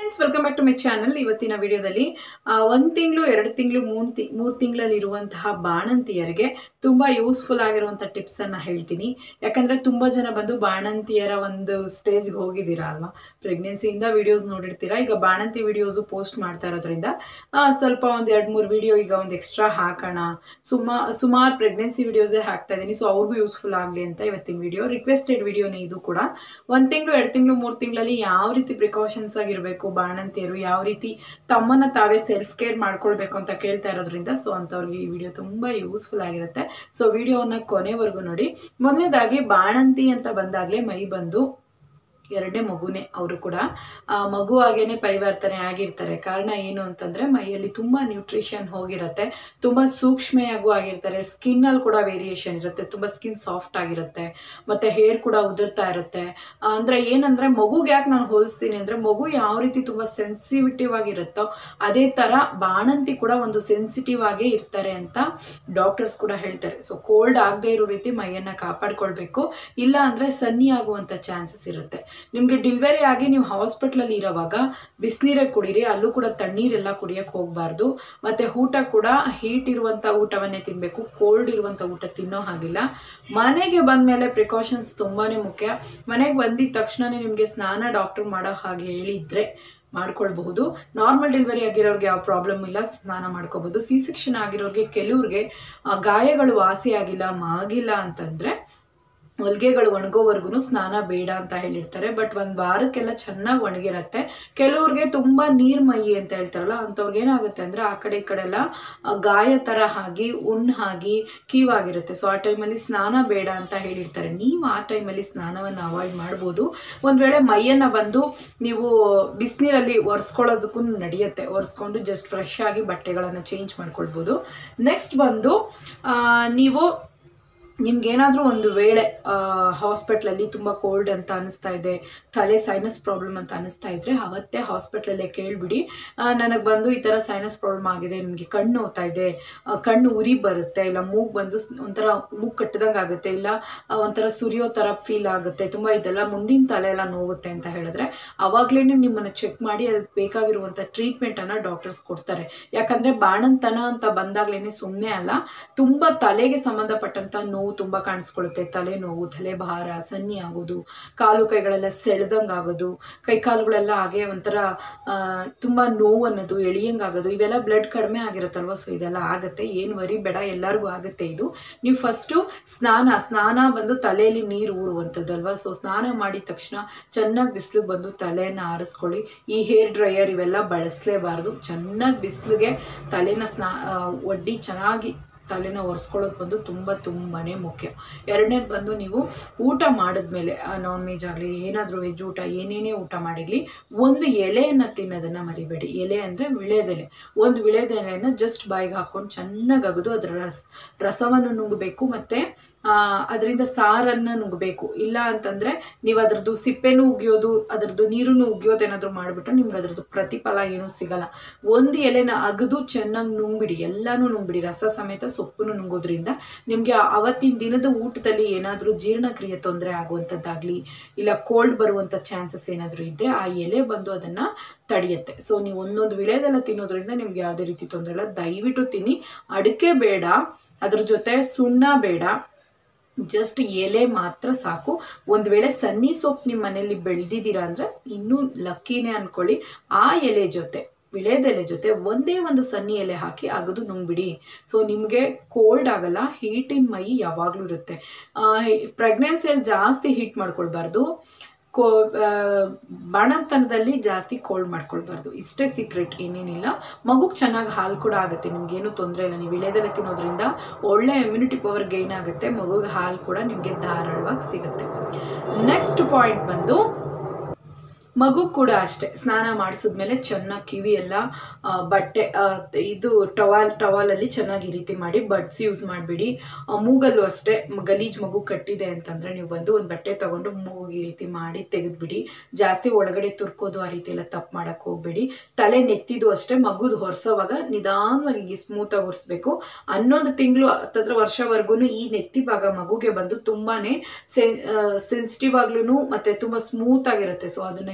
friends welcome back to my channel ಇವತ್ತಿನ ವಿಡಿಯೋದಲ್ಲಿ ಒಂದು ತಿಂಗಳು ಎರಡು ತಿಂಗಳು ಮೂರು ತಿ ಮೂರು ತಿಂಗಳಲ್ಲಿ ಇರುವಂತಹ ಬಾಣಂತಿಯರಿಗೆ ತುಂಬ ಯೂಸ್ಫುಲ್ ಆಗಿರುವಂಥ ಟಿಪ್ಸನ್ನು ಹೇಳ್ತೀನಿ ಯಾಕಂದರೆ ತುಂಬ ಜನ ಬಂದು ಬಾಣಂತಿಯರ ಒಂದು ಸ್ಟೇಜ್ಗೆ ಹೋಗಿದ್ದೀರಾ ಅಲ್ವಾ ಪ್ರೆಗ್ನೆನ್ಸಿಯಿಂದ ವಿಡಿಯೋಸ್ ನೋಡಿರ್ತೀರಾ ಈಗ ಬಾಣಂತಿ ವಿಡಿಯೋಸು ಪೋಸ್ಟ್ ಮಾಡ್ತಾ ಇರೋದ್ರಿಂದ ಆ, ಸ್ವಲ್ಪ ಒಂದು ಎರಡು ಮೂರು ವಿಡಿಯೋ ಈಗ ಒಂದು ಎಕ್ಸ್ಟ್ರಾ ಹಾಕೋಣ ಸುಮಾ ಸುಮಾರು ಪ್ರೆಗ್ನೆನ್ಸಿ ವಿಡಿಯೋಸೇ ಹಾಕ್ತಾ ಇದ್ದೀನಿ ಸೊ ಅವ್ರಿಗೂ ಯೂಸ್ಫುಲ್ ಆಗಲಿ ಅಂತ ಇವತ್ತಿನ ವಿಡಿಯೋ ರಿಕ್ವೆಸ್ಟೆಡ್ ವಿಡಿಯೋನೇ ಇದು ಕೂಡ ಒಂದು ತಿಂಗಳು ಎರಡು ತಿಂಗಳು ಮೂರು ತಿಂಗಳಲ್ಲಿ ಯಾವ ರೀತಿ ಪ್ರಿಕಾಷನ್ಸ್ ಆಗಿರಬೇಕು ಬಾಣಂತಿಯರು ಯಾವ ರೀತಿ ತಮ್ಮನ್ನ ತಾವೇ ಸೆಲ್ಫ್ ಕೇರ್ ಮಾಡ್ಕೊಳ್ಬೇಕು ಅಂತ ಕೇಳ್ತಾ ಇರೋದ್ರಿಂದ ಸೊ ಅಂಥವ್ರಿಗೆ ಈ ವಿಡಿಯೋ ತುಂಬ ಯೂಸ್ಫುಲ್ ಆಗಿರುತ್ತೆ ಸೊ ವಿಡಿಯೋವನ್ನ ಕೊನೆವರೆಗೂ ನೋಡಿ ಮೊದಲನೇದಾಗಿ ಬಾಣಂತಿ ಅಂತ ಬಂದಾಗಲೇ ಮೈ ಬಂದು ಎರಡನೇ ಮಗುನೇ ಅವರು ಕೂಡ ಆ, ಮಗು ಆಗೇನೆ ಪರಿವರ್ತನೆ ಆಗಿರ್ತಾರೆ ಕಾರಣ ಏನು ಅಂತಂದ್ರೆ ಮೈಯಲ್ಲಿ ತುಂಬಾ ನ್ಯೂಟ್ರಿಷನ್ ಹೋಗಿರುತ್ತೆ ತುಂಬಾ ಸೂಕ್ಷ್ಮೆಯಾಗೂ ಆಗಿರ್ತಾರೆ ಸ್ಕಿನ್ ಅಲ್ಲಿ ಕೂಡ ವೇರಿಯೇಷನ್ ಇರುತ್ತೆ ತುಂಬಾ ಸ್ಕಿನ್ ಸಾಫ್ಟ್ ಆಗಿರುತ್ತೆ ಮತ್ತೆ ಹೇರ್ ಕೂಡ ಉದುರ್ತಾ ಇರುತ್ತೆ ಆ, ಅಂದ್ರೆ ಏನಂದ್ರೆ ಮಗುಗೆ ಯಾಕೆ ನಾನು ಹೋಲಿಸ್ತೀನಿ ಅಂದ್ರೆ ಮಗು ಯಾವ ರೀತಿ ತುಂಬಾ ಸೆನ್ಸಿಟಿವ್ ಆಗಿರುತ್ತೋ ಅದೇ ತರ ಬಾಣಂತಿ ಕೂಡ ಒಂದು ಸೆನ್ಸಿಟಿವ್ ಆಗೇ ಇರ್ತಾರೆ ಅಂತ ಡಾಕ್ಟರ್ಸ್ ಕೂಡ ಹೇಳ್ತಾರೆ ಸೊ ಕೋಲ್ಡ್ ಆಗದೆ ಇರೋ ರೀತಿ ಮೈಯನ್ನ ಕಾಪಾಡ್ಕೊಳ್ಬೇಕು ಇಲ್ಲ ಅಂದ್ರೆ ಸನ್ನಿ ಆಗುವಂತ ಚಾನ್ಸಸ್ ಇರುತ್ತೆ ನಿಮ್ಗೆ ಡಿಲಿವರಿ ಆಗಿ ನೀವು ಹಾಸ್ಪಿಟ್ಲಲ್ಲಿ ಇರೋವಾಗ ಬಿಸಿನೀರೇ ಕುಡೀರಿ ಅಲ್ಲೂ ಕೂಡ ತಣ್ಣೀರೆಲ್ಲ ಕುಡಿಯಕ್ಕೆ ಹೋಗಬಾರ್ದು ಮತ್ತೆ ಊಟ ಕೂಡ ಹೀಟ್ ಇರುವಂತ ಊಟವನ್ನೇ ತಿನ್ಬೇಕು ಕೋಲ್ಡ್ ಇರುವಂತ ಊಟ ತಿನ್ನೋ ಹಾಗಿಲ್ಲ ಮನೆಗೆ ಬಂದ್ಮೇಲೆ ಪ್ರಿಕಾಷನ್ಸ್ ತುಂಬಾನೇ ಮುಖ್ಯ ಮನೆಗೆ ಬಂದಿದ ತಕ್ಷಣನೇ ನಿಮ್ಗೆ ಸ್ನಾನ ಡಾಕ್ಟರ್ ಮಾಡೋ ಹಾಗೆ ಹೇಳಿದ್ರೆ ಮಾಡ್ಕೊಳ್ಬಹುದು ನಾರ್ಮಲ್ ಡೆಲಿವರಿ ಆಗಿರೋರ್ಗೆ ಯಾವ ಪ್ರಾಬ್ಲಮ್ ಇಲ್ಲ ಸ್ನಾನ ಮಾಡ್ಕೋಬಹುದು ಸಿ ಸೆಕ್ಷನ್ ಆಗಿರೋರ್ಗೆ ಕೆಲವ್ರಿಗೆ ಆ, ಗಾಯಗಳು ವಾಸಿ ಆಗಿಲ್ಲ ಮಾಗಿಲ್ಲ ಅಂತಂದ್ರೆ ಹೊಲಿಗೆಗಳು ಒಣಗೋವರೆಗೂ ಸ್ನಾನ ಬೇಡ ಅಂತ ಹೇಳಿರ್ತಾರೆ ಬಟ್ ಒಂದು ವಾರಕ್ಕೆಲ್ಲ ಚೆನ್ನಾಗಿ ಒಣಗಿರತ್ತೆ ಕೆಲವ್ರಿಗೆ ತುಂಬಾ ನೀರ್ ಮೈ ಅಂತ ಹೇಳ್ತಾರಲ್ಲ ಅಂಥವ್ರಿಗೆ ಏನಾಗುತ್ತೆ ಅಂದ್ರೆ ಆ ಕಡೆ ಈ ಕಡೆ ಎಲ್ಲ ಆ, ಗಾಯ ತರ ಆಗಿ ಉಣ್ ಆಗಿ ಕೀವಾಗಿರುತ್ತೆ ಸೊ ಆ ಟೈಮಲ್ಲಿ ಸ್ನಾನ ಬೇಡ ಅಂತ ಹೇಳಿರ್ತಾರೆ ನೀವು ಆ ಟೈಮಲ್ಲಿ ಸ್ನಾನವನ್ನು ಅವಾಯ್ಡ್ ಮಾಡ್ಬೋದು ಒಂದ್ ವೇಳೆ ಮೈಯನ್ನ ಬಂದು ನೀವು ಬಿಸಿನೀರಲ್ಲಿ ಒರೆಸ್ಕೊಳ್ಳೋದಕ್ಕೂ ನಡೆಯುತ್ತೆ ಒರೆಸ್ಕೊಂಡು ಜಸ್ಟ್ ಫ್ರೆಶ್ ಆಗಿ ಬಟ್ಟೆಗಳನ್ನು ಚೇಂಜ್ ಮಾಡ್ಕೊಳ್ಬೋದು ನೆಕ್ಸ್ಟ್ ಬಂದು ಆ, ನೀವು ನಿಮ್ಗೇನಾದ್ರೂ ಒಂದು ವೇಳೆ ಹಾಸ್ಪಿಟ್ಲಲ್ಲಿ ತುಂಬ ಕೋಲ್ಡ್ ಅಂತ ಅನಿಸ್ತಾ ಇದೆ ತಲೆ ಸೈನಸ್ ಪ್ರಾಬ್ಲಮ್ ಅಂತ ಅನಿಸ್ತಾ ಇದ್ರೆ ಅವತ್ತೇ ಹಾಸ್ಪಿಟ್ಲಲ್ಲೇ ಕೇಳ್ಬಿಡಿ ನನಗೆ ಬಂದು ಈ ಥರ ಸೈನಸ್ ಪ್ರಾಬ್ಲಮ್ ಆಗಿದೆ ನಿಮಗೆ ಕಣ್ಣು ನೋವ್ತಾ ಇದೆ ಆ, ಕಣ್ಣು ಉರಿ ಬರುತ್ತೆ ಇಲ್ಲ ಮೂಗು ಬಂದು ಸ್- ಒಂಥರ ಮೂಗು ಕಟ್ಟದಂಗೆ ಆಗುತ್ತೆ ಇಲ್ಲ ಆ, ಒಂಥರ ಸುರಿಯೋ ಥರ ಫೀಲ್ ಆಗುತ್ತೆ ತುಂಬ ಇದೆಲ್ಲ ಮುಂದಿನ ತಲೆ ಎಲ್ಲ ನೋವುತ್ತೆ ಅಂತ ಹೇಳಿದ್ರೆ ಅವಾಗ್ಲೇ ನಿಮ್ಮನ್ನು ಚೆಕ್ ಮಾಡಿ ಅದಕ್ಕೆ ಬೇಕಾಗಿರುವಂಥ ಟ್ರೀಟ್ಮೆಂಟನ್ನು ಡಾಕ್ಟರ್ಸ್ ಕೊಡ್ತಾರೆ ಯಾಕಂದರೆ ಬಾಣಂತನ ಅಂತ ಬಂದಾಗ್ಲೇ ಸುಮ್ಮನೆ ಅಲ್ಲ ತುಂಬ ತಲೆಗೆ ಸಂಬಂಧಪಟ್ಟಂತ ನೋವು ತುಂಬ ಕಾಣಿಸ್ಕೊಳ್ಳುತ್ತೆ ತಲೆ ನೋವು ತಲೆ ಭಾರ ಸನ್ನಿ ಆಗೋದು ಕಾಲು ಕೈಗಳೆಲ್ಲ ಸೆಳೆದಂಗ್ ಆಗೋದು ಕೈ ಕಾಲುಗಳೆಲ್ಲ ಹಾಗೆ ಒಂಥರ ಆ, ತುಂಬಾ ನೋವು ಅನ್ನೋದು ಎಳಿಯಂಗ್ ಆಗೋದು ಇವೆಲ್ಲ ಬ್ಲಡ್ ಕಡಿಮೆ ಆಗಿರುತ್ತಲ್ವ ಸೊ ಇದೆಲ್ಲ ಆಗುತ್ತೆ ಏನು ವರಿ ಬೇಡ ಎಲ್ಲರಿಗೂ ಆಗುತ್ತೆ ಇದು ನೀವು ಫಸ್ಟು ಸ್ನಾನ ಸ್ನಾನ ಬಂದು ತಲೆಯಲ್ಲಿ ನೀರು ಊರುವಂಥದ್ದು ಅಲ್ವಾ ಸೊ ಸ್ನಾನ ಮಾಡಿದ ತಕ್ಷಣ ಚೆನ್ನಾಗಿ ಬಿಸಿಲಿಗೆ ಬಂದು ತಲೆನ ಆರಿಸ್ಕೊಳ್ಳಿ ಈ ಹೇರ್ ಡ್ರೈಯರ್ ಇವೆಲ್ಲ ಬಳಸಲೇಬಾರ್ದು ಚೆನ್ನಾಗಿ ಬಿಸಿಲಿಗೆ ತಲೆನ ಸ್ನಾ ಆ, ಒಡ್ಡಿ ಚೆನ್ನಾಗಿ ತಲೆನ ಒರೆಸ್ಕೊಳ್ಳೋದು ಬಂದು ತುಂಬ ತುಂಬಾನೇ ಮುಖ್ಯ ಎರಡನೇದು ಬಂದು ನೀವು ಊಟ ಮಾಡಿದ್ಮೇಲೆ ನಾನ್ ವೆಜ್ ಆಗಲಿ ಏನಾದರೂ ವೆಜ್ ಊಟ ಏನೇನೇ ಊಟ ಮಾಡಿರಲಿ ಒಂದು ಎಲೆಯನ್ನು ತಿನ್ನೋದನ್ನು ಮರಿಬೇಡಿ ಎಲೆ ಅಂದರೆ ವಿಳೆದೆಲೆ ಒಂದು ವಿಳೆದೆಲೆನ ಜಸ್ಟ್ ಬಾಯಿಗೆ ಹಾಕ್ಕೊಂಡು ಚೆನ್ನಾಗಿ ಅಗದು ಅದರ ರಸ ರಸವನ್ನು ನುಂಗಬೇಕು ಮತ್ತು ಅದರಿಂದ ಸಾರನ್ನು ನುಂಗಬೇಕು ಇಲ್ಲ ಅಂತಂದರೆ ನೀವು ಅದರದ್ದು ಸಿಪ್ಪೆನೂ ಉಗಿಯೋದು ಅದರದ್ದು ನೀರನ್ನು ಉಗಿಯೋದು ಏನಾದರೂ ಮಾಡಿಬಿಟ್ರೆ ನಿಮ್ಗೆ ಅದರದ್ದು ಪ್ರತಿಫಲ ಏನೂ ಸಿಗಲ್ಲ ಒಂದು ಎಲೆನ ಅಗದು ಚೆನ್ನಾಗಿ ನುಂಗ್ಬಿಡಿ ಎಲ್ಲಾನು ನುಂಗ್ಬಿಡಿ ರಸ ಸಮೇತ ಸೊಪ್ಪನ್ನು ನುಂಗೋದ್ರಿಂದ ನಿಮಗೆ ಅವತ್ತಿನ ದಿನದ ಊಟದಲ್ಲಿ ಏನಾದರೂ ಜೀರ್ಣಕ್ರಿಯೆ ತೊಂದರೆ ಆಗುವಂಥದ್ದಾಗಲಿ ಇಲ್ಲ ಕೋಲ್ಡ್ ಬರುವಂಥ ಚಾನ್ಸಸ್ ಏನಾದರೂ ಇದ್ದರೆ ಆ ಎಲೆ ಬಂದು ಅದನ್ನು ತಡೆಯುತ್ತೆ ಸೊ ನೀವು ಒಂದೊಂದು ವಿಳೆದೆಲ್ಲ ತಿನ್ನೋದ್ರಿಂದ ನಿಮ್ಗೆ ಯಾವುದೇ ರೀತಿ ತೊಂದರೆ ಇಲ್ಲ ದಯವಿಟ್ಟು ತಿನ್ನಿ ಅಡಿಕೆ ಬೇಡ ಅದ್ರ ಜೊತೆ ಸುಣ್ಣ ಬೇಡ ಜಸ್ಟ್ ಎಲೆ ಮಾತ್ರ ಸಾಕು ಒಂದು ವೇಳೆ ಸನ್ನಿ ಸೊಪ್ಪು ನಿಮ್ಮ ಮನೆಯಲ್ಲಿ ಬೆಳೆದಿದ್ದೀರಾ ಅಂದರೆ ಇನ್ನೂ ಲಕ್ಕಿನೇ ಅನ್ಕೊಳ್ಳಿ ಆ ಎಲೆ ಜೊತೆ ವಿಳೆದೆಲೆ ಜೊತೆ ಒಂದೇ ಒಂದು ಸನ್ನಿ ಎಲೆ ಹಾಕಿ ಅಗದು ನುಂಗ್ಬಿಡಿ ಸೊ ನಿಮಗೆ ಕೋಲ್ಡ್ ಆಗಲ್ಲ ಹೀಟಿನ ಮೈ ಯಾವಾಗಲೂ ಇರುತ್ತೆ ಪ್ರೆಗ್ನೆನ್ಸಿಯಲ್ಲಿ ಜಾಸ್ತಿ ಹೀಟ್ ಮಾಡ್ಕೊಳ್ಬಾರ್ದು ಕೋ ಆ, ಬಾಣಂತನದಲ್ಲಿ ಜಾಸ್ತಿ ಕೋಲ್ಡ್ ಮಾಡ್ಕೊಳ್ಬಾರ್ದು ಇಷ್ಟೇ ಸೀಕ್ರೆಟ್ ಏನೇನಿಲ್ಲ ಮಗುಗೆ ಚೆನ್ನಾಗಿ ಹಾಲು ಕೂಡ ಆಗುತ್ತೆ ನಿಮ್ಗೇನು ತೊಂದರೆ ಇಲ್ಲ ನೀವು ಇಳೆದೆಲೆ ತಿನ್ನೋದ್ರಿಂದ ಒಳ್ಳೆ ಇಮ್ಯುನಿಟಿ ಪವರ್ ಗೈನ್ ಆಗುತ್ತೆ ಮಗುಗೆ ಹಾಲು ಕೂಡ ನಿಮಗೆ ಧಾರಾಳವಾಗಿ ಸಿಗುತ್ತೆ ನೆಕ್ಸ್ಟ್ ಪಾಯಿಂಟ್ ಬಂದು ಮಗು ಕೂಡ ಅಷ್ಟೇ ಸ್ನಾನ ಮಾಡಿಸಿದ್ಮೇಲೆ ಚೆನ್ನಾಗಿ ಕಿವಿ ಎಲ್ಲ ಆ, ಬಟ್ಟೆ ಆ, ಇದು ಟವಾಲ್ ಟವಾಲಲ್ಲಿ ಚೆನ್ನಾಗಿ ಈ ರೀತಿ ಮಾಡಿ ಬಡ್ಸ್ ಯೂಸ್ ಮಾಡಬೇಡಿ ಮೂಗಲ್ಲೂ ಅಷ್ಟೇ ಮ- ಗಲೀಜ್ ಮಗು ಕಟ್ಟಿದೆ ಅಂತಂದರೆ ನೀವು ಬಂದು ಒಂದು ಬಟ್ಟೆ ತಗೊಂಡು ಮೂಗು ಈ ರೀತಿ ಮಾಡಿ ತೆಗೆದ್ಬಿಡಿ ಜಾಸ್ತಿ ಒಳಗಡೆ ತುರ್ಕೋದು ಆ ರೀತಿ ಎಲ್ಲ ತಪ್ಪು ಮಾಡಕ್ಕೆ ಹೋಗ್ಬೇಡಿ ತಲೆ ನೆತ್ತಿದು ಅಷ್ಟೇ ಮಗುದು ಹೊರಿಸೋವಾಗ ನಿಧಾನವಾಗಿ ಸ್ಮೂತಾಗಿ ಒರೆಸ್ಬೇಕು ಹನ್ನೊಂದು ತಿಂಗಳು ಹತ್ತತ್ರ ವರ್ಷವರೆಗೂ ಈ ನೆತ್ತಿ ಭಾಗ ಮಗುಗೆ ಬಂದು ತುಂಬಾನೇ ಸೆನ್ಸಿಟಿವ್ ಆಗ್ಲೂ ಮತ್ತೆ ತುಂಬಾ ಸ್ಮೂತ್ ಆಗಿರುತ್ತೆ ಸೊ ಅದನ್ನ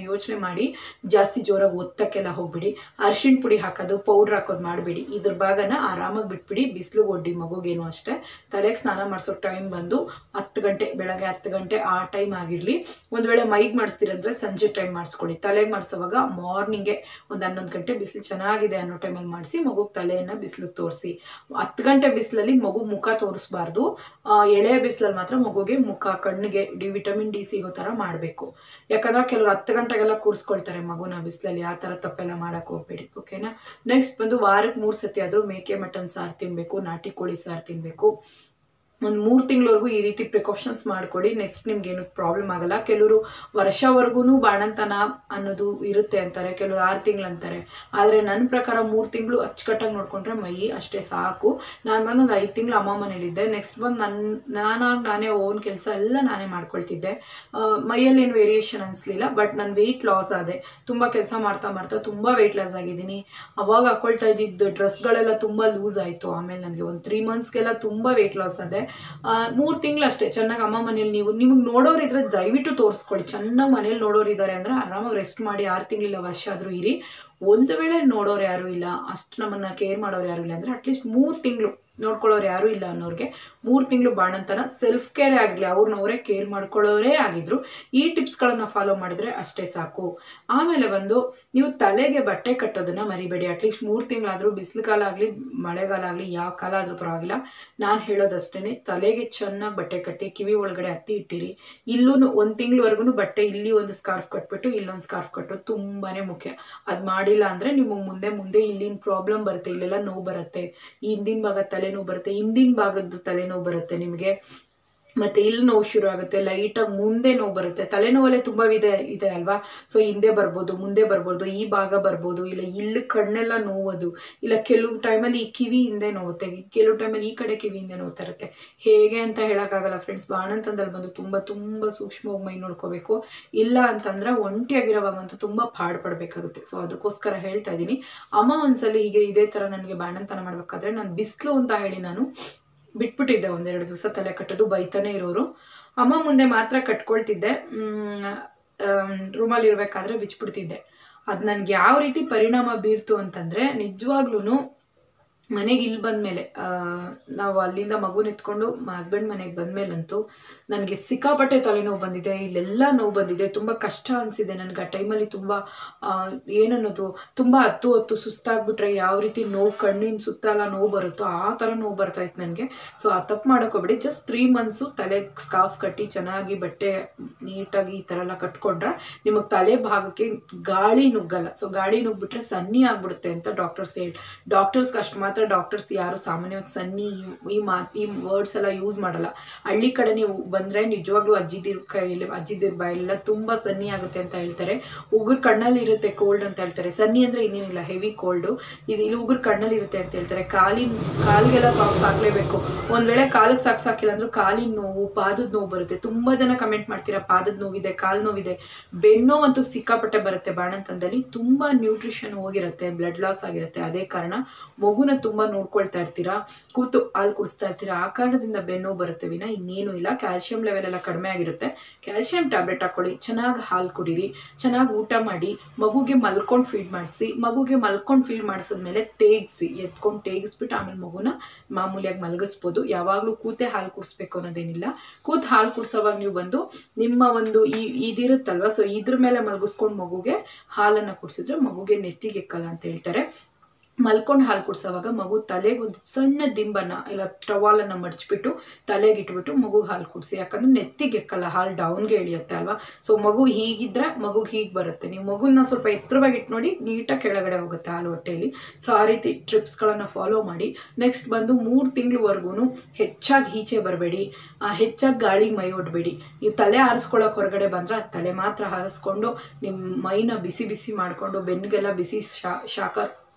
ಯೋಚನೆ ಮಾಡಿ ಜಾಸ್ತಿ ಜೋರಾಗಿ ಒತ್ತಕ್ಕೆಲ್ಲ ಹೋಗ್ಬಿಡಿ ಅರ್ಶಿಣ ಪುಡಿ ಹಾಕೋದು ಪೌಡ್ರ್ ಹಾಕೋದು ಮಾಡಬೇಡಿ ಇದ್ರ ಭಾಗನ ಆರಾಮಾಗಿ ಬಿಟ್ಬಿಡಿ ಬಿಸಿಲು ಒಡ್ಡಿ ಮಗುಗೇನು ಅಷ್ಟೇ ತಲೆಗೆ ಸ್ನಾನ ಮಾಡಿಸೋ ಟೈಮ್ ಬಂದು ಹತ್ತು ಗಂಟೆ ಬೆಳಗ್ಗೆ ಹತ್ತು ಗಂಟೆ ಆ ಟೈಮ್ ಆಗಿರಲಿ ಒಂದು ವೇಳೆ ಮೈಗೆ ಮಾಡಿಸ್ತೀರಂದ್ರೆ ಸಂಜೆ ಟೈಮ್ ಮಾಡಿಸ್ಕೊಳ್ಳಿ ತಲೆಗೆ ಮಾಡಿಸೋವಾಗ ಮಾರ್ನಿಂಗೆ ಒಂದು ಹನ್ನೊಂದು ಗಂಟೆ ಬಿಸಿಲು ಚೆನ್ನಾಗಿದೆ ಅನ್ನೋ ಟೈಮಲ್ಲಿ ಮಾಡಿಸಿ ಮಗುಗೆ ತಲೆಯನ್ನು ಬಿಸಿಲಿಗೆ ತೋರಿಸಿ ಹತ್ತು ಗಂಟೆ ಬಿಸಿಲಲ್ಲಿ ಮಗು ಮುಖ ತೋರಿಸ್ಬಾರ್ದು ಆ, ಎಳೆ ಬಿಸಿಲಲ್ಲಿ ಮಾತ್ರ ಮಗುಗೆ ಮುಖ ಕಣ್ಣಿಗೆ ಡಿ ವಿಟಮಿನ್ ಡಿ ಸಿಗೋ ಥರ ಮಾಡಬೇಕು ಯಾಕಂದ್ರೆ ಕೆಲವರು ಹತ್ತು ಗಂಟೆಗೆಲ್ಲ ಕೂರಿಸ್ಕೊಳ್ತಾರೆ ಮಗುನ ಬಿಸಿಲಲ್ಲಿ ಆ ಥರ ತಪ್ಪೆಲ್ಲ ಮಾಡಕ್ಕೆ ಹೋಗ್ಬೇಡಿ ಓಕೆನಾ ನೆಕ್ಸ್ಟ್ ಬಂದು ವಾರಕ್ಕೆ ಮೂರು ಸತಿ ಆದರೂ ಮೇಕೆ ಮಟನ್ ಸಾರು ತಿನ್ನಬೇಕು ನಾಟಿ ಕೋಳಿ ಸಾರು ತಿನ್ನಬೇಕು ಒಂದು ಮೂರು ತಿಂಗಳವರೆಗೂ ಈ ರೀತಿ ಪ್ರಿಕಾಷನ್ಸ್ ಮಾಡ್ಕೊಳ್ಳಿ ನೆಕ್ಸ್ಟ್ ನಿಮ್ಗೆ ಏನು ಪ್ರಾಬ್ಲಮ್ ಆಗಲ್ಲ ಕೆಲವರು ವರ್ಷವರೆಗೂ ಬಾಣಂತನ ಅನ್ನೋದು ಇರುತ್ತೆ ಅಂತಾರೆ ಕೆಲವರು ಆರು ತಿಂಗಳು ಅಂತಾರೆ ಆದರೆ ನನ್ನ ಪ್ರಕಾರ ಮೂರು ತಿಂಗಳು ಅಚ್ಚುಕಟ್ಟಾಗಿ ನೋಡ್ಕೊಂಡ್ರೆ ಮೈ ಅಷ್ಟೇ ಸಾಕು ನಾನು ಬಂದು ಒಂದು ಐದು ತಿಂಗಳು ಅಮ್ಮ ಮನೇಲಿದ್ದೆ ನೆಕ್ಸ್ಟ್ ಬಂದು ನನ್ನ ನಾನಾಗಿ ನಾನೇ ಓನ್ ಕೆಲಸ ಎಲ್ಲ ನಾನೇ ಮಾಡ್ಕೊಳ್ತಿದ್ದೆ ಆ, ಮೈಯಲ್ಲಿ ಏನು ವೇರಿಯೇಷನ್ ಅನಿಸ್ಲಿಲ್ಲ ಬಟ್ ನಾನು ವೆಯ್ಟ್ ಲಾಸ್ ಆದೆ ತುಂಬ ಕೆಲಸ ಮಾಡ್ತಾ ಮಾಡ್ತಾ ತುಂಬ ವೆಯ್ಟ್ ಲಾಸ್ ಆಗಿದ್ದೀನಿ ಅವಾಗ ಹಾಕೊಳ್ತಾ ಇದ್ದಿದ್ದು ಡ್ರೆಸ್ಗಳೆಲ್ಲ ತುಂಬ ಲೂಸ್ ಆಯಿತು ಆಮೇಲೆ ನನಗೆ ಒಂದು ತ್ರೀ ಮಂತ್ಸ್ಗೆಲ್ಲ ತುಂಬ ವೆಯ್ಟ್ ಲಾಸ್ ಆದೆ ಮೂರು ತಿಂಗಳು ಅಷ್ಟೇ ಚೆನ್ನಾಗಿ ಅಮ್ಮ ಮನೇಲಿ ನೀವು ನಿಮಗೆ ನೋಡೋರಿದ್ರೆ ದಯವಿಟ್ಟು ತೋರಿಸ್ಕೊಳ್ಳಿ ಚೆನ್ನಾಗಿ ಮನೇಲಿ ನೋಡೋರಿದ್ದಾರೆ ಅಂದರೆ ಆರಾಮಾಗಿ ರೆಸ್ಟ್ ಮಾಡಿ ಆರು ತಿಂಗಳಿಲ್ಲ ವರ್ಷ ಆದರೂ ಇರಿ ಒಂದು ವೇಳೆ ನೋಡೋರು ಯಾರೂ ಇಲ್ಲ ಅಷ್ಟು ನಮ್ಮನ್ನು ಕೇರ್ ಮಾಡೋರು ಯಾರೂ ಇಲ್ಲ ಅಂದರೆ ಅಟ್ಲೀಸ್ಟ್ ಮೂರು ತಿಂಗಳು ನೋಡ್ಕೊಳ್ಳೋರು ಯಾರೂ ಇಲ್ಲ ಅನ್ನೋರಿಗೆ ಮೂರು ತಿಂಗಳು ಬಾಣಂತನ ಸೆಲ್ಫ್ ಕೇರೇ ಆಗಲಿ ಅವ್ರನ್ನ ಅವರೇ ಕೇರ್ ಮಾಡ್ಕೊಳ್ಳೋರೇ ಆಗಿದ್ರು ಈ ಟಿಪ್ಸ್ಗಳನ್ನು ಫಾಲೋ ಮಾಡಿದ್ರೆ ಅಷ್ಟೇ ಸಾಕು ಆಮೇಲೆ ಬಂದು ನೀವು ತಲೆಗೆ ಬಟ್ಟೆ ಕಟ್ಟೋದನ್ನ ಮರಿಬೇಡಿ ಅಟ್ಲೀಸ್ಟ್ ಮೂರು ತಿಂಗಳಾದರೂ ಬಿಸಿಲು ಕಾಲ ಆಗಲಿ ಮಳೆಗಾಲ ಆಗಲಿ ಯಾವ ಕಾಲ ಆದರೂ ಪರವಾಗಿಲ್ಲ ನಾನು ಹೇಳೋದಷ್ಟೇ ತಲೆಗೆ ಚೆನ್ನಾಗಿ ಬಟ್ಟೆ ಕಟ್ಟಿ ಕಿವಿ ಒಳಗಡೆ ಹತ್ತಿ ಇಟ್ಟಿರಿ ಇಲ್ಲೂ ಒಂದು ತಿಂಗಳವರೆಗೂ ಬಟ್ಟೆ ಇಲ್ಲಿ ಒಂದು ಸ್ಕಾರ್ಫ್ ಕಟ್ಬಿಟ್ಟು ಇಲ್ಲೊಂದು ಸ್ಕಾರ್ಫ್ ಕಟ್ಟೋದು ತುಂಬಾ ಮುಖ್ಯ ಅದು ಮಾಡಿಲ್ಲ ಅಂದರೆ ನಿಮಗೆ ಮುಂದೆ ಮುಂದೆ ಇಲ್ಲಿನ ಪ್ರಾಬ್ಲಮ್ ಬರುತ್ತೆ ಇಲ್ಲೆಲ್ಲ ನೋವು ಬರುತ್ತೆ ಈ ಹಿಂದಿನ ಭಾಗ ತಲೆನೋವು ಬರುತ್ತೆ ಹಿಂದಿನ ಭಾಗದ ತಲೆನೋವು ಬರುತ್ತೆ ನಿಮಗೆ ಮತ್ತೆ ಇಲ್ಲಿ ನೋವು ಶುರು ಆಗುತ್ತೆ ಲೈಟಾಗಿ ಮುಂದೆ ನೋವು ಬರುತ್ತೆ ತಲೆನೋವಲ್ಲೇ ತುಂಬ ಇದೆ ಇದೆ ಅಲ್ವಾ ಸೊ ಹಿಂದೆ ಬರ್ಬೋದು ಮುಂದೆ ಬರ್ಬೋದು ಈ ಭಾಗ ಬರ್ಬೋದು ಇಲ್ಲ ಇಲ್ಲಿ ಕಣ್ಣೆಲ್ಲ ನೋವೋದು ಇಲ್ಲ ಕೆಲವು ಟೈಮಲ್ಲಿ ಈ ಕಿವಿ ಹಿಂದೆ ನೋವುತ್ತೆ ಕೆಲವು ಟೈಮಲ್ಲಿ ಈ ಕಡೆ ಕಿವಿ ಹಿಂದೆ ನೋವ್ತಾ ಇರುತ್ತೆ ಹೇಗೆ ಅಂತ ಹೇಳೋಕ್ಕಾಗಲ್ಲ ಫ್ರೆಂಡ್ಸ್ ಬಾಣಂತಂದಲ್ಲಿ ಬಂದು ತುಂಬ ತುಂಬ ಸೂಕ್ಷ್ಮವಾಗಿ ಮೈ ನೋಡ್ಕೋಬೇಕು ಇಲ್ಲ ಅಂತಂದ್ರೆ ಒಂಟಿಯಾಗಿರೋವಾಗಂತೂ ತುಂಬ ಪಾಡ್ಪಡ್ಬೇಕಾಗುತ್ತೆ ಸೊ ಅದಕ್ಕೋಸ್ಕರ ಹೇಳ್ತಾ ಇದ್ದೀನಿ ಅಮ್ಮ ಒಂದ್ಸಲಿ ಹೀಗೆ ಇದೇ ಥರ ನನಗೆ ಬಾಣಂತನ ಮಾಡ್ಬೇಕಾದ್ರೆ ನಾನು ಬಿಸಿಲು ಅಂತ ಹೇಳಿ ನಾನು ಬಿಟ್ಬಿಟ್ಟಿದ್ದೆ ಒಂದೆರಡು ದಿವಸ ತಲೆ ಕಟ್ಟೋದು ಬೈತಾನೆ ಇರೋರು ಅಮ್ಮ ಮುಂದೆ ಮಾತ್ರ ಕಟ್ಕೊಳ್ತಿದ್ದೆ ರೂಮಲ್ಲಿ ಇರಬೇಕಾದ್ರೆ ಬಿಚ್ಬಿಡ್ತಿದ್ದೆ ಅದು ನನಗೆ ಯಾವ ರೀತಿ ಪರಿಣಾಮ ಬೀರ್ತು ಅಂತಂದರೆ ನಿಜವಾಗ್ಲೂ ಮನೆಗೆ ಇಲ್ಲಿ ಬಂದಮೇಲೆ ನಾವು ಅಲ್ಲಿಂದ ಮಗುನ ಎತ್ಕೊಂಡು ಹಸ್ಬೆಂಡ್ ಮನೆಗೆ ಬಂದಮೇಲಂತೂ ನನಗೆ ಸಿಕ್ಕಾಪಟ್ಟೆ ತಲೆನೋವು ಬಂದಿದೆ ಇಲ್ಲೆಲ್ಲ ನೋವು ಬಂದಿದೆ ತುಂಬ ಕಷ್ಟ ಅನಿಸಿದೆ ನನಗೆ ಆ ಟೈಮಲ್ಲಿ ತುಂಬ ಏನನ್ನೋದು ತುಂಬ ಹತ್ತು ಹೊತ್ತು ಸುಸ್ತಾಗ್ಬಿಟ್ರೆ ಯಾವ ರೀತಿ ನೋವು ಕಣ್ಣಿನ ಸುತ್ತಲ ನೋವು ಬರುತ್ತೋ ಆ ಥರ ನೋವು ಬರ್ತಾ ಇತ್ತು ನನಗೆ ಸೊ ಆ ತಪ್ಪು ಮಾಡೋಕೋಬೇಡಿ ಜಸ್ಟ್ ತ್ರೀ ಮಂತ್ಸು ತಲೆಗೆ ಸ್ಕಾರ್ಫ್ ಕಟ್ಟಿ ಚೆನ್ನಾಗಿ ಬಟ್ಟೆ ನೀಟಾಗಿ ಈ ಥರ ಎಲ್ಲ ಕಟ್ಕೊಂಡ್ರೆ ನಿಮಗೆ ತಲೆ ಭಾಗಕ್ಕೆ ಗಾಳಿ ನುಗ್ಗಲ್ಲ ಸೊ ಗಾಳಿ ನುಗ್ಬಿಟ್ರೆ ಸನ್ನಿ ಆಗ್ಬಿಡುತ್ತೆ ಅಂತ ಡಾಕ್ಟರ್ಸ್ ಹೇಳಿ ಡಾಕ್ಟರ್ಸ್ಗೆ ಅಷ್ಟು ಮಾತ್ರ ಡಾಕ್ಟರ್ಸ್ ಯಾರು ಸಾಮಾನ್ಯವಾಗಿ ಸನ್ನಿ ಈ ಮಾತು ಈ ವರ್ಡ್ಸ್ ಎಲ್ಲ ಯೂಸ್ ಮಾಡಲ್ಲ ಹಳ್ಳಿ ಕಡೆ ನೀವು ಬಂದರೆ ನಿಜವಾಗ್ಲೂ ಅಜ್ಜಿದಿರ್ ಕೈಯಲ್ಲಿ ಅಜ್ಜಿದಿರ್ ಬಾಯಲ್ಲೆಲ್ಲ ತುಂಬ ಸನ್ನಿ ಆಗುತ್ತೆ ಅಂತ ಹೇಳ್ತಾರೆ ಉಗುರು ಕಣ್ಣಲ್ಲಿ ಇರುತ್ತೆ ಕೋಲ್ಡ್ ಅಂತ ಹೇಳ್ತಾರೆ ಸನ್ನಿ ಅಂದರೆ ಇನ್ನೇನಿಲ್ಲ ಹೆವಿ ಕೋಲ್ಡು ಇದು ಇಲ್ಲಿ ಉಗುರು ಕಣ್ಣಲ್ಲಿ ಇರುತ್ತೆ ಅಂತ ಹೇಳ್ತಾರೆ ಕಾಲಿನ ಕಾಲಿಗೆಲ್ಲ ಸಾಕ್ಸ್ ಹಾಕ್ಲೇಬೇಕು ಒಂದು ವೇಳೆ ಕಾಲಿಗೆ ಸಾಕ್ಸ್ ಹಾಕಿಲ್ಲ ಅಂದ್ರೂ ಕಾಲಿನ ನೋವು ಪಾದದ ನೋವು ಬರುತ್ತೆ ತುಂಬ ಜನ ಕಮೆಂಟ್ ಮಾಡ್ತೀರಾ ಪಾದದ ನೋವಿದೆ ಕಾಲು ನೋವಿದೆ ಬೆನ್ನೋವಂತೂ ಸಿಕ್ಕಾಪಟ್ಟೆ ಬರುತ್ತೆ ಬಾಣಂತನದಲ್ಲಿ ತುಂಬ ನ್ಯೂಟ್ರಿಷನ್ ಹೋಗಿರುತ್ತೆ ಬ್ಲಡ್ ಲಾಸ್ ಆಗಿರುತ್ತೆ ಅದೇ ಕಾರಣ ಮಗುನ ತುಂಬ ನೋಡ್ಕೊಳ್ತಾ ಇರ್ತೀರಾ ಕೂತು ಹಾಲು ಕುಡಿಸ್ತಾ ಇರ್ತೀರಾ ಆ ಕಾರಣದಿಂದ ಬೆನ್ನೋವು ಬರುತ್ತೆ ವಿನ ಇನ್ನೇನು ಇಲ್ಲ ಕ್ಯಾಲ್ಸಿಯಂ ಲೆವೆಲ್ ಎಲ್ಲ ಕಡಿಮೆ ಆಗಿರುತ್ತೆ ಕ್ಯಾಲ್ಸಿಯಂ ಟ್ಯಾಬ್ಲೆಟ್ ಹಾಕೊಳ್ಳಿ ಚೆನ್ನಾಗಿ ಹಾಲು ಕುಡೀರಿ ಚೆನ್ನಾಗಿ ಊಟ ಮಾಡಿ ಮಗುಗೆ ಮಲ್ಕೊಂಡು ಫೀಡ್ ಮಾಡಿಸಿ ಮಗುಗೆ ಮಲ್ಕೊಂಡು ಫೀಡ್ ಮಾಡಿಸಿದ್ಮೇಲೆ ತೇಗಿಸಿ ಎತ್ಕೊಂಡು ತೇಗಿಸ್ಬಿಟ್ಟು ಆಮೇಲೆ ಮಗುನ ಮಾಮೂಲಿಯಾಗಿ ಮಲಗಿಸ್ಬೋದು ಯಾವಾಗಲೂ ಕೂತೆ ಹಾಲು ಕುಡಿಸ್ಬೇಕು ಅನ್ನೋದೇನಿಲ್ಲ ಕೂತ್ ಹಾಲು ಕುಡಿಸೋವಾಗ ನೀವು ಬಂದು ನಿಮ್ಮ ಒಂದು ಈ ಇದಿರುತ್ತಲ್ವ ಸೊ ಇದ್ರ ಮೇಲೆ ಮಲಗಿಸ್ಕೊಂಡು ಮಗುಗೆ ಹಾಲನ್ನು ಕುಡಿಸಿದ್ರೆ ಮಗುಗೆ ನೆತ್ತಿಗೆ ಎಕ್ಕಲ್ಲ ಅಂತ ಹೇಳ್ತಾರೆ ಮಲ್ಕೊಂಡು ಹಾಲು ಕುಡ್ಸೋವಾಗ ಮಗು ತಲೆಗೆ ಒಂದು ಸಣ್ಣ ದಿಂಬನ್ನ ಇಲ್ಲ ಟವಾಲನ್ನು ಮಡಚ್ಬಿಟ್ಟು ತಲೆಗೆ ಇಟ್ಬಿಟ್ಟು ಮಗುಗೆ ಹಾಲು ಕುಡಿಸಿ ಯಾಕಂದ್ರೆ ನೆತ್ತಿಗೆ ಎಕ್ಕಲ್ಲ ಹಾಲು ಡೌನ್ಗೆ ಇಳಿಯುತ್ತೆ ಅಲ್ವಾ ಸೊ ಮಗು ಹೀಗಿದ್ರೆ ಮಗುಗೆ ಹೀಗೆ ಬರುತ್ತೆ ನೀವು ಮಗುನ ಸ್ವಲ್ಪ ಎತ್ತರವಾಗಿ ಇಟ್ಟು ನೋಡಿ ನೀಟಾಗಿ ಕೆಳಗಡೆ ಹೋಗುತ್ತೆ ಹಾಲು ಹೊಟ್ಟೆಯಲ್ಲಿ ಸೊ ಆ ರೀತಿ ಟ್ರಿಪ್ಸ್ಗಳನ್ನು ಫಾಲೋ ಮಾಡಿ ನೆಕ್ಸ್ಟ್ ಬಂದು ಮೂರು ತಿಂಗಳವರೆಗೂ ಹೆಚ್ಚಾಗಿ ಈಚೆ ಬರಬೇಡಿ ಹೆಚ್ಚಾಗಿ ಗಾಳಿಗೆ ಮೈ ಒಡ್ಬೇಡಿ ನೀವು ತಲೆ ಹಾರಿಸ್ಕೊಳ್ಳೋಕೆ ಹೊರಗಡೆ ಬಂದ್ರೆ ಆ ತಲೆ ಮಾತ್ರ ಹಾರಿಸ್ಕೊಂಡು ನಿಮ್ಮ ಮೈನ ಬಿಸಿ ಬಿಸಿ ಮಾಡಿಕೊಂಡು ಬೆನ್ನಿಗೆಲ್ಲ ಬಿಸಿ ಶಾ ಶಾಖ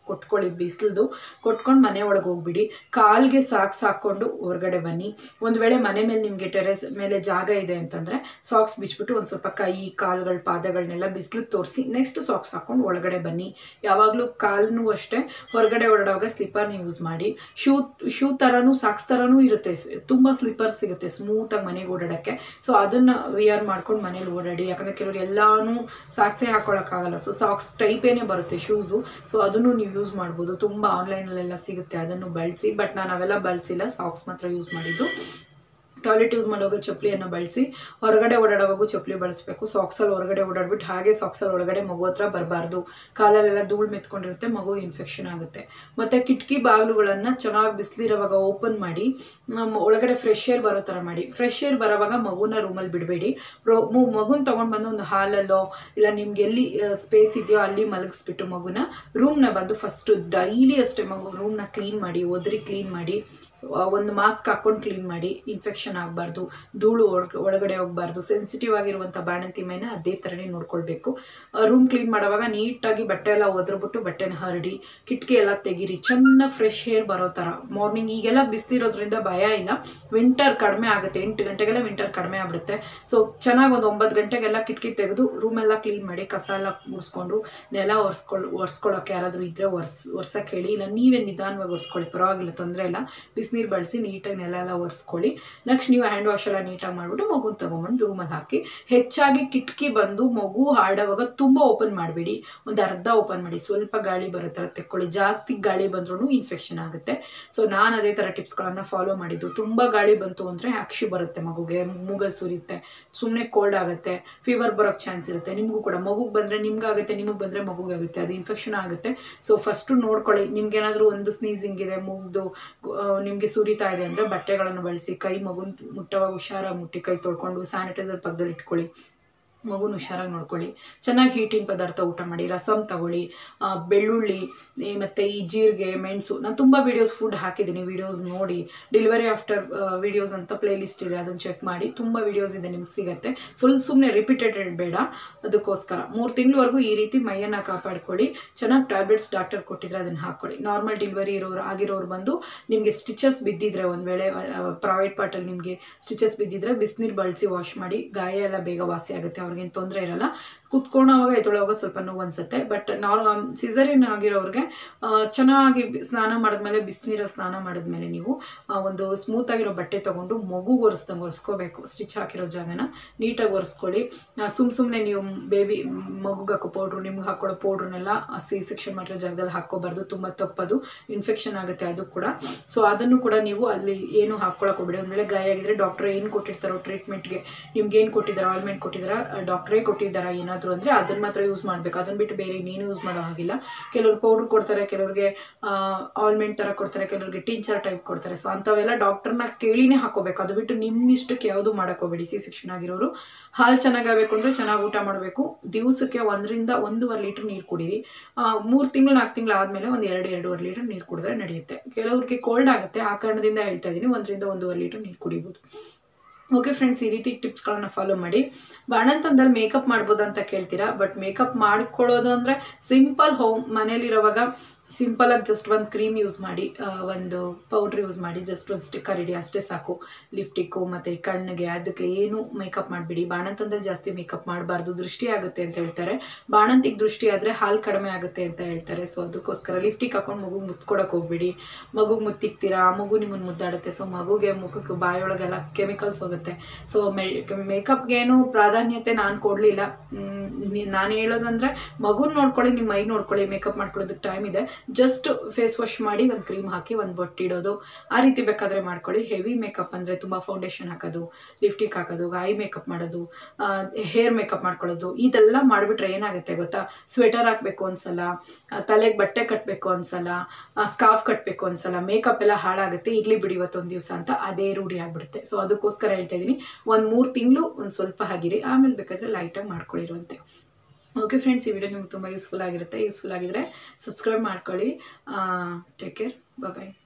ಕೊಟ್ಕೊಳ್ಳಿ ಬಿಸಿಲ್ದು ಕೊಟ್ಕೊಂಡು ಮನೆ ಒಳಗೆ ಹೋಗ್ಬಿಡಿ ಕಾಲ್ಗೆ ಸಾಕ್ಸ್ ಹಾಕ್ಕೊಂಡು ಹೊರಗಡೆ ಬನ್ನಿ ಒಂದು ವೇಳೆ ಮನೆ ಮೇಲೆ ನಿಮಗೆ ಟೆರೆಸ್ ಮೇಲೆ ಜಾಗ ಇದೆ ಅಂತಂದರೆ ಸಾಕ್ಸ್ ಬಿಚ್ಬಿಟ್ಟು ಒಂದು ಸ್ವಲ್ಪ ಕೈ ಕಾಲುಗಳ ಪಾದಗಳನ್ನೆಲ್ಲ ಬಿಸಿಲಿಗೆ ತೋರಿಸಿ ನೆಕ್ಸ್ಟ್ ಸಾಕ್ಸ್ ಹಾಕ್ಕೊಂಡು ಒಳಗಡೆ ಬನ್ನಿ ಯಾವಾಗಲೂ ಕಾಲನ್ನು ಅಷ್ಟೇ ಹೊರಗಡೆ ಓಡಾಡುವಾಗ ಸ್ಲಿಪ್ಪರ್ನ ಯೂಸ್ ಮಾಡಿ ಶೂ ಶೂ ಥರನೂ ಸಾಕ್ಸ್ ಥರನೂ ಇರುತ್ತೆ ತುಂಬ ಸ್ಲಿಪ್ಪರ್ ಸಿಗುತ್ತೆ ಸ್ಮೂತಾಗಿ ಮನೆಗೆ ಓಡಾಡೋಕ್ಕೆ ಸೊ ಅದನ್ನು ವಿಯರ್ ಮಾಡ್ಕೊಂಡು ಮನೇಲಿ ಓಡಾಡಿ ಯಾಕಂದರೆ ಕೆಲವರು ಎಲ್ಲಾನು ಸಾಕ್ಸೇ ಹಾಕ್ಕೊಳಕ್ಕಾಗಲ್ಲ ಸೊ ಸಾಕ್ಸ್ ಟೈಪೇನೆ ಬರುತ್ತೆ ಶೂಸು ಸೊ ಅದನ್ನು ನೀವು ಯೂಸ್ ಮಾಡ್ಬೋದು ತುಂಬ ಆನ್ಲೈನಲ್ಲೆಲ್ಲ ಸಿಗುತ್ತೆ ಅದನ್ನು ಬಳಸಿ ಬಟ್ ನಾನು ಅವೆಲ್ಲ ಬಳಸಿಲ್ಲ ಸಾಕ್ಸ್ ಮಾತ್ರ ಯೂಸ್ ಮಾಡಿದ್ದು ಟಾಯ್ಲೆಟ್ ಯೂಸ್ ಮಾಡುವಾಗ ಚಪ್ಪಲಿಯನ್ನು ಬಳಸಿ ಹೊರಗಡೆ ಓಡಾಡುವಾಗೂ ಚಪ್ಪಲಿ ಬಳಸಬೇಕು ಸಾಕ್ಸಲ್ಲಿ ಹೊರಗಡೆ ಓಡಾಡ್ಬಿಟ್ಟು ಹಾಗೆ ಸಾಕ್ಸಲ್ಲಿ ಒಳಗಡೆ ಮಗು ಹತ್ರ ಬರಬಾರ್ದು ಕಾಲಲ್ಲೆಲ್ಲ ಧೂಳು ಮೆತ್ಕೊಂಡಿರುತ್ತೆ ಮಗು ಇನ್ಫೆಕ್ಷನ್ ಆಗುತ್ತೆ ಮತ್ತು ಕಿಟಕಿ ಬಾಗಿಲುಗಳನ್ನು ಚೆನ್ನಾಗಿ ಬಿಸಿಲಿರೋವಾಗ ಓಪನ್ ಮಾಡಿ ನಮ್ಮ ಒಳಗಡೆ ಫ್ರೆಶ್ ಏರ್ ಬರೋ ಥರ ಮಾಡಿ ಫ್ರೆಶ್ ಏರ್ ಬರೋವಾಗ ಮಗುನ ರೂಮಲ್ಲಿ ಬಿಡಬೇಡಿ ರೋ ಮಗುನ ತೊಗೊಂಡು ಬಂದು ಒಂದು ಹಾಲಲ್ಲೋ ಇಲ್ಲ ನಿಮ್ಗೆ ಎಲ್ಲಿ ಸ್ಪೇಸ್ ಇದೆಯೋ ಅಲ್ಲಿ ಮಲಗಿಸ್ಬಿಟ್ಟು ಮಗುನ ರೂಮ್ನ ಬಂದು ಫಸ್ಟು ಡೈಲಿ ಅಷ್ಟೇ ಮಗು ರೂಮ್ನ ಕ್ಲೀನ್ ಮಾಡಿ ಒದರಿ ಕ್ಲೀನ್ ಮಾಡಿ ಸೊ ಒಂದು ಮಾಸ್ಕ್ ಹಾಕ್ಕೊಂಡು ಕ್ಲೀನ್ ಮಾಡಿ ಇನ್ಫೆಕ್ಷನ್ ಆಗಬಾರ್ದು ಧೂಳು ಒಳ- ಒಳಗಡೆ ಹೋಗಬಾರ್ದು ಸೆನ್ಸಿಟಿವ್ ಆಗಿರುವಂಥ ಬಾಣಂತಿ ಮೈನ ಅದೇ ಥರನೇ ನೋಡ್ಕೊಳ್ಬೇಕು ರೂಮ್ ಕ್ಲೀನ್ ಮಾಡುವಾಗ ನೀಟಾಗಿ ಬಟ್ಟೆ ಎಲ್ಲ ಒದ್ರಬಿಟ್ಟು ಬಟ್ಟೆನ ಹರಡಿ ಕಿಟಕಿ ಎಲ್ಲ ತೆಗೀರಿ ಚೆನ್ನಾಗಿ ಫ್ರೆಶ್ ಏರ್ ಬರೋ ಥರ ಮಾರ್ನಿಂಗ್ ಈಗೆಲ್ಲ ಬಿಸಿಲಿರೋದ್ರಿಂದ ಭಯ ಇಲ್ಲ ವಿಂಟರ್ ಕಡಿಮೆ ಆಗುತ್ತೆ ಎಂಟು ಗಂಟೆಗೆಲ್ಲ ವಿಂಟರ್ ಕಡಿಮೆ ಆಗ್ಬಿಡುತ್ತೆ ಸೊ ಚೆನ್ನಾಗಿ ಒಂದು ಒಂಬತ್ತು ಗಂಟೆಗೆಲ್ಲ ಕಿಟಕಿ ತೆಗೆದು ರೂಮೆಲ್ಲ ಕ್ಲೀನ್ ಮಾಡಿ ಕಸ ಎಲ್ಲ ಮುಡಿಸ್ಕೊಂಡು ನೆಲ ಒರೆಸ್ಕೊಳ್ ಒರೆಸ್ಕೊಳ್ಳೋಕೆ ಯಾರಾದರೂ ಇದ್ದರೆ ಒರ್ಸ್ ಒರ್ಸಕ್ಕೆ ಹೇಳಿ ಇಲ್ಲ ನೀವೇ ನಿಧಾನವಾಗಿ ಒರೆಸ್ಕೊಳ್ಳಿ ಪರವಾಗಿಲ್ಲ ತೊಂದರೆ ಇಲ್ಲ ಬಿಸಿನೀರು ಬಳಸಿ ನೀಟಾಗಿ ನೆಲ ಎಲ್ಲ ಒರೆಸ್ಕೊಳ್ಳಿ ನೆಕ್ಸ್ಟ್ ನೀವು ಹ್ಯಾಂಡ್ ವಾಶ್ ಎಲ್ಲ ನೀಟಾಗಿ ಮಾಡಿಬಿಟ್ಟು ಮಗುನ ತೊಗೊಂಬಂದು ರೂಮಲ್ಲಿ ಹಾಕಿ ಹೆಚ್ಚಾಗಿ ಕಿಟಕಿ ಬಂದು ಮಗು ಹಾಡುವಾಗ ತುಂಬ ಓಪನ್ ಮಾಡಬೇಡಿ ಒಂದು ಅರ್ಧ ಓಪನ್ ಮಾಡಿ ಸ್ವಲ್ಪ ಗಾಳಿ ಬರೋ ಥರ ತೆಕ್ಕೊಳ್ಳಿ ಜಾಸ್ತಿ ಗಾಳಿ ಬಂದ್ರೂ ಇನ್ಫೆಕ್ಷನ್ ಆಗುತ್ತೆ ಸೊ ನಾನು ಅದೇ ಥರ ಟಿಪ್ಸ್ಗಳನ್ನು ಫಾಲೋ ಮಾಡಿದ್ದು ತುಂಬ ಗಾಳಿ ಬಂತು ಅಂದರೆ ಅಕ್ಷಿ ಬರುತ್ತೆ ಮಗುಗೆ ಮೂಗಲ್ ಸುರಿಯುತ್ತೆ ಸುಮ್ಮನೆ ಕೋಲ್ಡ್ ಆಗುತ್ತೆ ಫೀವರ್ ಬರೋಕ್ಕೆ ಚಾನ್ಸ್ ಇರುತ್ತೆ ನಿಮಗೂ ಕೂಡ ಮಗುಗೆ ಬಂದರೆ ನಿಮ್ಗಾಗುತ್ತೆ ನಿಮಗೆ ಬಂದರೆ ಮಗುಗಾಗುತ್ತೆ ಅದು ಇನ್ಫೆಕ್ಷನ್ ಆಗುತ್ತೆ ಸೊ ಫಸ್ಟು ನೋಡ್ಕೊಳ್ಳಿ ನಿಮ್ಗೇನಾದರೂ ಒಂದು ಸ್ನೀಸಿಂಗ್ ಇದೆ ಮೂಗ್ದು ನಿಮಗೆ ಸುರಿತಾ ಇದೆ ಅಂದರೆ ಬಟ್ಟೆಗಳನ್ನು ಬಳಸಿ ಕೈ ಮಗುನ ಮುಟ್ಟವಾಗ ಹುಷಾರಾಗಿ ಮುಟ್ಟಿ ಕೈ ತೊಳ್ಕೊಂಡು ಸ್ಯಾನಿಟೈಸರ್ ಪಕ್ಕದಲ್ಲಿ ಇಟ್ಕೊಳ್ಳಿ ಮಗುನ ಹುಷಾರಾಗಿ ನೋಡ್ಕೊಳ್ಳಿ ಚೆನ್ನಾಗಿ ಹೀಟಿನ ಪದಾರ್ಥ ಊಟ ಮಾಡಿ ರಸಮ್ ತಗೊಳ್ಳಿ ಆ, ಬೆಳ್ಳುಳ್ಳಿ ಈ ಮತ್ತು ಈ ಜೀರಿಗೆ ಮೆಣಸು ನಾನು ತುಂಬ ವೀಡಿಯೋಸ್ ಫುಡ್ ಹಾಕಿದ್ದೀನಿ ವೀಡಿಯೋಸ್ ನೋಡಿ ಡೆಲಿವರಿ ಆಫ್ಟರ್ ವೀಡಿಯೋಸ್ ಅಂತ ಪ್ಲೇ ಲಿಸ್ಟ್ ಇದೆ ಅದನ್ನು ಚೆಕ್ ಮಾಡಿ ತುಂಬ ವೀಡಿಯೋಸ್ ಇದೆ ನಿಮ್ಗೆ ಸಿಗುತ್ತೆ ಸ್ವಲ್ಪ ಸುಮ್ಮನೆ ರಿಪೀಟೆಡ್ ಬೇಡ ಅದಕ್ಕೋಸ್ಕರ ಮೂರು ತಿಂಗಳವರೆಗೂ ಈ ರೀತಿ ಮೈಯನ್ನು ಕಾಪಾಡ್ಕೊಳ್ಳಿ ಚೆನ್ನಾಗಿ ಟ್ಯಾಬ್ಲೆಟ್ಸ್ ಡಾಕ್ಟರ್ ಕೊಟ್ಟಿದ್ರೆ ಅದನ್ನು ಹಾಕ್ಕೊಳ್ಳಿ ನಾರ್ಮಲ್ ಡೆಲಿವರಿ ಇರೋರು ಆಗಿರೋರು ಬಂದು ನಿಮಗೆ ಸ್ಟಿಚಸ್ ಬಿದ್ದಿದ್ರೆ ಒಂದು ವೇಳೆ ಪ್ರೈವೇಟ್ ಪಾರ್ಟಲ್ಲಿ ನಿಮಗೆ ಸ್ಟಿಚಸ್ ಬಿದ್ದಿದ್ರೆ ಬಿಸಿನೀರು ಬಳಸಿ ವಾಶ್ ಮಾಡಿ ಗಾಯ ಎಲ್ಲ ಬೇಗ ವಾಸಿ ಆಗುತ್ತೆ ಅವ್ರಿಗೇನು ತೊಂದರೆ ಇರಲ್ಲ ಕುತ್ಕೊಳ್ಳೋವಾಗ ಎದ್ದೊಳವಾಗ ಸ್ವಲ್ಪ ನೋವು ಅನ್ಸುತ್ತೆ ಬಟ್ ನಾರ್ ಸಿಸರಿನ್ ಆಗಿರೋರಿಗೆ ಆ, ಚೆನ್ನಾಗಿ ಬಿ- ಸ್ನಾನ ಮಾಡಿದ್ಮೇಲೆ ಬಿಸಿನೀರಲ್ಲಿ ಸ್ನಾನ ಮಾಡಿದ್ಮೇಲೆ ನೀವು ಆ, ಒಂದು ಸ್ಮೂತ್ ಆಗಿರೋ ಬಟ್ಟೆ ತೊಗೊಂಡು ಮಗುಗೆ ಒರೆಸ್ದಂಗೆ ಒರೆಸ್ಕೋಬೇಕು ಸ್ಟಿಚ್ ಹಾಕಿರೋ ಜಾಗನ ನೀಟಾಗಿ ಒರೆಸ್ಕೊಳ್ಳಿ ಸುಮ್ಮ ಸುಮ್ಮನೆ ನೀವು ಬೇಬಿ ಮಗುಗೆ ಹಾಕೋ ಪೌಡ್ರು ನಿಮ್ಗೆ ಹಾಕೊಳ್ಳೋ ಪೌಡ್ರನ್ನೆಲ್ಲ ಸಿ ಸೆಕ್ಷನ್ ಮಾಡಿರೋ ಜಾಗದಲ್ಲಿ ಹಾಕ್ಕೋಬಾರ್ದು ತುಂಬ ತಪ್ಪದು ಇನ್ಫೆಕ್ಷನ್ ಆಗುತ್ತೆ ಅದು ಕೂಡ ಸೊ ಅದನ್ನು ಕೂಡ ನೀವು ಅಲ್ಲಿ ಏನು ಹಾಕ್ಕೊಳಕ್ ಹೋಗ್ಬೇಡಿ ಒಂದು ವೇಳೆ ಗಾಯ ಆಗಿದ್ರೆ ಡಾಕ್ಟರ್ ಏನು ಕೊಟ್ಟಿರ್ತಾರೋ ಟ್ರೀಟ್ಮೆಂಟ್ಗೆ ನಿಮ್ಗೆ ಏನು ಕೊಟ್ಟಿದ್ದಾರೋ ಆಲ್ಮೆಂಟ್ ಕೊಟ್ಟಿದ್ದಾರಾ ಡಾಕ್ಟ್ರೇ ಕೊಟ್ಟಿದ್ದಾರಾ ಏನಾದರೂ ಅಂದರೆ ಅದನ್ನ ಮಾತ್ರ ಯೂಸ್ ಮಾಡಬೇಕು ಅದನ್ನ ಬಿಟ್ಟು ಬೇರೆ ಇನ್ನೇನು ಯೂಸ್ ಮಾಡೋ ಹಾಗಿಲ್ಲ ಕೆಲವರು ಪೌಡ್ರ್ ಕೊಡ್ತಾರೆ ಕೆಲವ್ರಿಗೆ ಆಲ್ಮೆಂಟ್ ಥರ ಕೊಡ್ತಾರೆ ಕೆಲವ್ರಿಗೆ ಟಿಂಚರ್ ಟೈಪ್ ಕೊಡ್ತಾರೆ ಸೊ ಅಂಥವೆಲ್ಲ ಡಾಕ್ಟರ್ನ ಕೇಳಿನೇ ಹಾಕೋಬೇಕು ಅದು ಬಿಟ್ಟು ನಿಮ್ಮ ಇಷ್ಟಕ್ಕೆ ಯಾವುದು ಮಾಡಕ್ಕೆ ಹೋಗ್ಬೇಡಿ ಸಿ ಸೆಕ್ಷನ್ ಆಗಿರೋರು ಹಾಲು ಚೆನ್ನಾಗಾಗಬೇಕು ಅಂದರೆ ಚೆನ್ನಾಗಿ ಊಟ ಮಾಡಬೇಕು ದಿವಸಕ್ಕೆ ಒಂದರಿಂದ ಒಂದೂವರೆ ಲೀಟ್ರ್ ನೀರು ಕುಡೀರಿ ಮೂರು ತಿಂಗಳು ನಾಲ್ಕು ತಿಂಗಳು ಆದಮೇಲೆ ಒಂದು ಎರಡು ಎರಡೂವರೆ ಲೀಟ್ರ್ ನೀರು ಕುಡಿದ್ರೆ ನಡೆಯುತ್ತೆ ಕೆಲವ್ರಿಗೆ ಕೋಲ್ಡ್ ಆಗುತ್ತೆ ಆ ಕಾರಣದಿಂದ ಹೇಳ್ತಾ ಇದ್ದೀನಿ ಒಂದರಿಂದ ಒಂದೂವರೆ ಲೀಟ್ರ್ ನೀರು ಕುಡಿಬೋದು ಓಕೆ ಫ್ರೆಂಡ್ಸ್ ಈ ರೀತಿ ಟಿಪ್ಸ್ಗಳನ್ನ ಫಾಲೋ ಮಾಡಿ ಬಾಣಂತನದಲ್ಲಿ ಮೇಕಪ್ ಮಾಡ್ಬೋದು ಅಂತ ಕೇಳ್ತೀರಾ ಬಟ್ ಮೇಕಪ್ ಮಾಡ್ಕೊಳ್ಳೋದು ಅಂದರೆ ಸಿಂಪಲ್ ಹೋಮ್ ಮನೇಲಿರೋವಾಗ ಸಿಂಪಲಾಗಿ ಜಸ್ಟ್ ಒಂದು ಕ್ರೀಮ್ ಯೂಸ್ ಮಾಡಿ ಆ, ಒಂದು ಪೌಡ್ರ್ ಯೂಸ್ ಮಾಡಿ ಜಸ್ಟ್ ಒಂದು ಸ್ಟಿಕ್ಕರ್ ಇಡಿ ಅಷ್ಟೇ ಸಾಕು ಲಿಫ್ಟಿಕ್ಕು ಮತ್ತು ಕಣ್ಣಿಗೆ ಅದಕ್ಕೆ ಏನು ಮೇಕಪ್ ಮಾಡಿಬಿಡಿ ಬಾಣಂತನದಲ್ಲಿ ಜಾಸ್ತಿ ಮೇಕಪ್ ಮಾಡಬಾರ್ದು ದೃಷ್ಟಿ ಆಗುತ್ತೆ ಅಂತ ಹೇಳ್ತಾರೆ ಬಾಣಂತಿಗೆ ದೃಷ್ಟಿ ಆದರೆ ಹಾಲು ಕಡಿಮೆ ಆಗುತ್ತೆ ಅಂತ ಹೇಳ್ತಾರೆ ಸೊ ಅದಕ್ಕೋಸ್ಕರ ಲಿಫ್ಟಿಕ್ ಹಾಕೊಂಡು ಮಗುಗೆ ಮುತ್ಕೊಡಕ್ಕೆ ಹೋಗ್ಬೇಡಿ ಮಗುಗೆ ಮುತ್ತಿಕ್ತೀರಾ ಆ ಮಗು ನಿಮ್ಮನ್ನು ಮುದ್ದಾಡುತ್ತೆ ಸೊ ಮಗುಗೆ ಮುಖಕ್ಕೆ ಬಾಯೊಳಗೆಲ್ಲ ಕೆಮಿಕಲ್ಸ್ ಹೋಗುತ್ತೆ ಸೊ ಮೇಕಪ್ಗೆ ಏನು ಪ್ರಾಧಾನ್ಯತೆ ನಾನು ಕೊಡಲಿಲ್ಲ ನಾನು ಹೇಳೋದಂದ್ರೆ ಮಗುನ ನೋಡ್ಕೊಳ್ಳಿ ನಿಮ್ಮ ಮೈ ನೋಡ್ಕೊಳ್ಳಿ ಮೇಕಪ್ ಮಾಡ್ಕೊಳ್ಳೋದಕ್ಕೆ ಟೈಮ್ ಇದೆ ಜಸ್ಟ್ ಫೇಸ್ ವಾಶ್ ಮಾಡಿ ಒಂದು ಕ್ರೀಮ್ ಹಾಕಿ ಒಂದು ಬೊಟ್ಟಿಡೋದು ಆ ರೀತಿ ಬೇಕಾದರೆ ಮಾಡ್ಕೊಳ್ಳಿ ಹೆವಿ ಮೇಕಪ್ ಅಂದರೆ ತುಂಬ ಫೌಂಡೇಶನ್ ಹಾಕೋದು ಲಿಫ್ಟಿಕ್ ಹಾಕೋದು ಐ ಮೇಕಪ್ ಮಾಡೋದು ಹೇರ್ ಮೇಕಪ್ ಮಾಡ್ಕೊಳ್ಳೋದು ಇದೆಲ್ಲ ಮಾಡಿಬಿಟ್ರೆ ಏನಾಗುತ್ತೆ ಗೊತ್ತಾ ಸ್ವೆಟರ್ ಹಾಕಬೇಕು ಅನ್ಸಲ್ಲ ತಲೆಗೆ ಬಟ್ಟೆ ಕಟ್ಟಬೇಕು ಅನ್ಸಲ್ಲ ಸ್ಕಾರ್ಫ್ ಕಟ್ಟಬೇಕು ಅನ್ಸಲ್ಲ ಮೇಕಪ್ ಎಲ್ಲ ಹಾಳಾಗುತ್ತೆ ಇರ್ಲಿ ಬಿಡಿ ಇವತ್ತೊಂದು ದಿವಸ ಅಂತ ಅದೇ ರೂಢಿ ಆಗ್ಬಿಡುತ್ತೆ ಸೊ ಅದಕ್ಕೋಸ್ಕರ ಹೇಳ್ತಾ ಇದ್ದೀನಿ ಒಂದು ಮೂರು ತಿಂಗಳು ಒಂದು ಸ್ವಲ್ಪ ಹಾಗಿರಿ ಆಮೇಲೆ ಬೇಕಾದರೆ ಲೈಟಾಗಿ ಮಾಡ್ಕೊಳ್ಳಿರುವಂತೆ ಓಕೆ ಫ್ರೆಂಡ್ಸ್ ಈ ವಿಡಿಯೋ ನಿಮ್ಗೆ ತುಂಬ ಯೂಸ್ಫುಲ್ ಆಗಿರುತ್ತೆ ಯೂಸ್ಫುಲ್ ಆಗಿದ್ರೆ ಸಬ್ಸ್ಕ್ರೈಬ್ ಮಾಡ್ಕೊಳ್ಳಿ ಟೇಕ್ ಕೇರ್ ಬಾಯ್